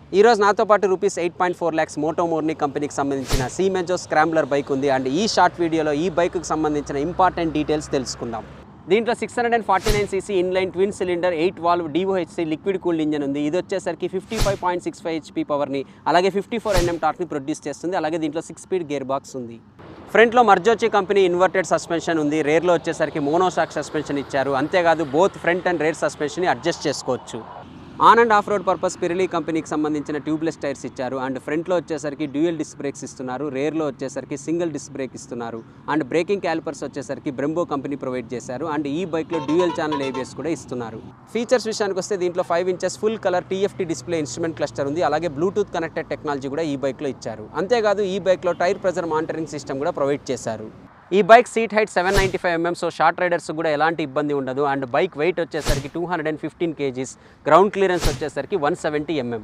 ఈరోజు నాతో పాటు rupees eight point four lakhs మోటోమోర్ని కంపెనీకి సంబంధించిన సీమెజో స్క్రాంబ్లర్ బైక్ ఉంది అండ్ ఈ షార్ట్ వీడియోలో ఈ బైక్కి సంబంధించిన ఇంపార్టెంట్ డీటెయిల్స్ తెలుసుకుందాం దీంట్లో six hundred and forty nine CC inline twin cylinder eight valve DOHC liquid cooled engine ఉంది ఇది వచ్చేసరికి fifty five point six five HP పవర్ని అలాగే ఫిఫ్టీ ఫోర్ ఎన్ఎం టార్క్ని ప్రొడ్యూస్ చేస్తుంది అలాగే దీంట్లో సిక్స్ స్పీడ్ గేర్ బాక్స్ ఉంది ఫ్రంట్లో మర్జోచి కంపెనీ ఇన్వర్టెడ్ సస్పెన్షన్ ఉంది రేర్లో వచ్చేసరికి మోనోషాక్ సస్పెన్షన్ ఇచ్చారు అంతేకాదు బోత్ ఫ్రంట్ అండ్ రేర్ సస్పెన్షన్ని అడ్జస్ట్ చేసుకోవచ్చు on and off road purpose Pirelli కంపెనీకి సంబంధించిన ట్యూబ్లెస్ టైర్స్ ఇచ్చారు అండ్ ఫ్రంట్లో వచ్చేసరికి డ్యూయల్ డిస్క్ బ్రేక్స్ ఇస్తున్నారు రేర్లో వచ్చేసరికి సింగిల్ డిస్క్ బ్రేక్ ఇస్తున్నారు అండ్ బ్రేకింగ్ క్యాలిపర్స్ వచ్చేసరికి బ్రెంబో కంపెనీ ప్రొవైడ్ చేశారు అండ్ ఈ బైక్లో డ్యూయల్ ఛానల్ ఏబిఎస్ కూడా ఇస్తున్నారు ఫీచర్స్ విషయానికి వస్తే దీంట్లో five inches full colour TFT display instrument cluster ఉంది అలాగే బ్లూటూత్ కనెక్టెడ్ టెక్నాలజీ కూడా ఈ బైక్లో ఇచ్చారు అంతేకాదు ఈ బైక్లో టైర్ ప్రెజర్ మానిటరింగ్ సిస్టమ్ కూడా ప్రొవైడ్ చేశారు ఈ bike seat height seven ninety five MM so short riders కూడా ఎలాంటి ఇబ్బంది ఉండదు అండ్ బైక్ వెయిట్ వచ్చేసరికి two hundred and fifteen kgs ground clearance వచ్చేసరికి వన్ సెవెంటీ ఎంఎం